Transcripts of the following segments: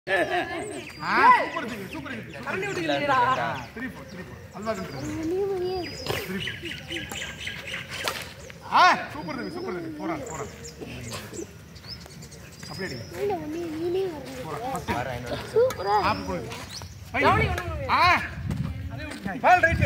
ஆ super திங்க super திங்க கரண்டி விட்டுக்கிறீங்களா த்ரீ ஃபோர் த்ரீ ஃபோர் அல்வா கண்டு த்ரீ ஆ சூப்பர் திங்க சூப்பர் திங்க போறா போறா அப்படியே அடிங்க போறா ஃபர்ஸ்ட் ஆப் போடு கவனி ஒண்ணு ஆ பால் ரைட்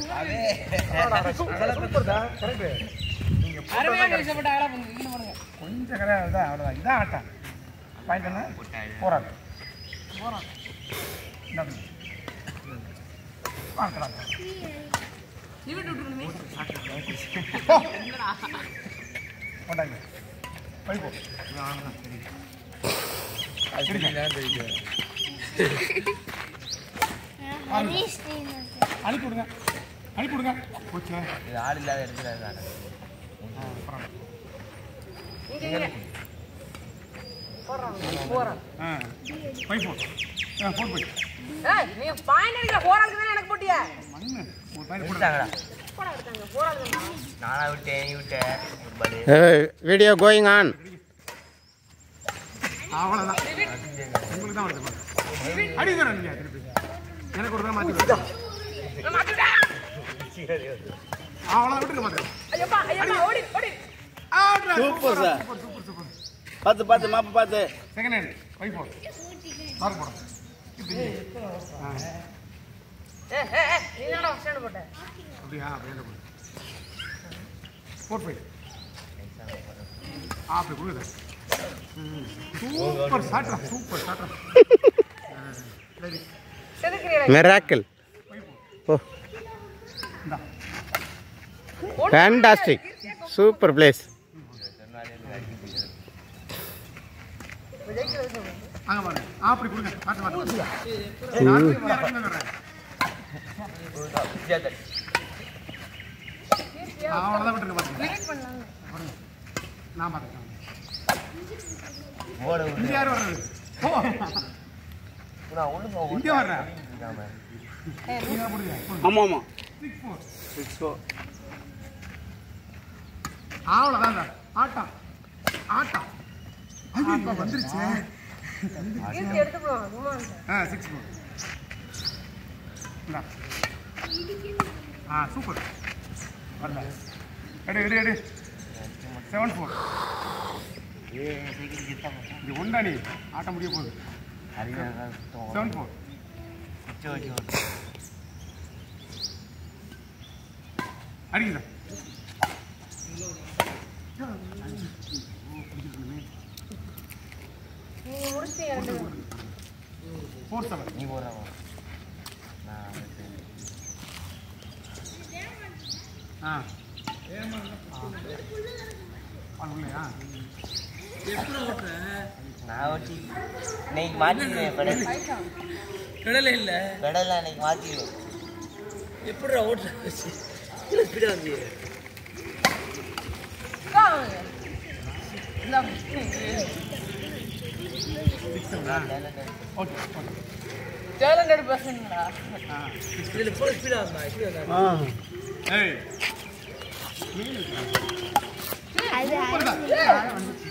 சூப்பர் தான் கரெக்ட் நீங்க அருமையான விஷயப்பட்ட ஆளா பண்ணுங்க இன்னும் பண்ணுங்க கொஞ்சம் கிடையாது தான் அவ்வளோதான் இதான் ஆட்டம் பாயிண்ட் என்ன போறாங்க போறாங்க என்ன பண்ணு? பார்க்கலாம் இவட்டு விட்டுருணுமே போ. போட்டாங்க பை போ அனுப்பி விடுங்க அனுப்பி விடுங்க போச்சு இது ஆள் இல்லாத இடத்துல இது ஆட்டம். ஆ, பரவாயில்ல. இங்க இங்க போறாங்க போறாங்க ஆ பை போ ஆ போட் போய் ஏய் நீ பாயிண்ட் அடிக்கிற போறாங்க தானே எனக்கு போட்டியா மண்ணு ஒரு பாயிண்ட் போடுங்க விட்டாங்கடா போடா எடுத்தாங்க போறாங்க நானா விட்டேன் நீ விட்ட ஒரு பாலு வீடியோ கோயிங் ஆன் அவ்வளோதான் உங்களுக்கு தான் வருது அடி தரேன் நீங்கள் திருப்பி எனக்கு ஒரு தான் மாற்றி அவ்வளோதான் விட்டுருக்க மாட்டேன் ஐயப்பா ஐயப்பா ஓடி ஓடி super sir super super super பார்த்து பார்த்து மாப்பு பார்த்து செகண்ட் ஹேண்ட் பை போடு மார்க் போடும் ஆ ஏய் ஏய் ஏய், நீ தானடா ஸ்டாண்ட் போட்ட அப்படியா அப்படியே போடு போட் போய் ஆ அப்படி கொடுக்குது சூப்பர் சாட்ரா சூப்பர் சாட்ரா செதுக்கிறீடா மெராக்கிள் ஓ இந்தா ஃபேண்டாஸ்டிக் சூப்பர் பிளேஸ் அங்கே பாருங்க ஆ அப்படி கொடுங்க காட்டு மாட்டேன் அவ்வளோதான் விட்டுருக்க மாட்டேன் நான் பார்த்துக்கிறேன் ஓட இங்கே யார் வர்றது ஓ நான் ஒழுங்கா இங்கே வர்றேன் விடாம நீங்க போடுங்க ஆமாம் ஆமாம் சிக்ஸ் ஃபோர் சிக்ஸ் ஃபோர் அவ்வளோதான் சார் ஆட்டம் ஆட்டம் ஐயோ வந்துருச்சு கீர்த்தி எடுத்து போடுவாங்க சும்மா இல்ல. ஆ சிக்ஸ் ஃபோர் இந்தா ஆ சூப்பர் வரல எடு எடு எடு செவன் ஃபோர் இது ஒண்டா நீ ஆட்ட முடிய போகுது செவன் ஃபோர் அடிக்குதா நீங்க முடிச்சிட்டீங்க ரெண்டு பேரும். ஃபோர் செவன் நீ போடுறாங்க நான் ஆ இல்லையா நான் வச்சு இன்னைக்கு மாற்றிடுவேன் பெடல் கடலை இல்ல பெடலாம் இன்னைக்கு மாற்றிடுவேன் எப்படிடா ஓட்டுற இல்ல ஸ்பீடா வந்து வா வாங்க. இந்தா. சிக்ஸ் செவனா ஓகே ஓகே talented person ங்கடா. ஆ இதுல போல ஸ்பீடா வந்தா இப்படி வந்தா ஏய் ஏய், சூப்பர் தான்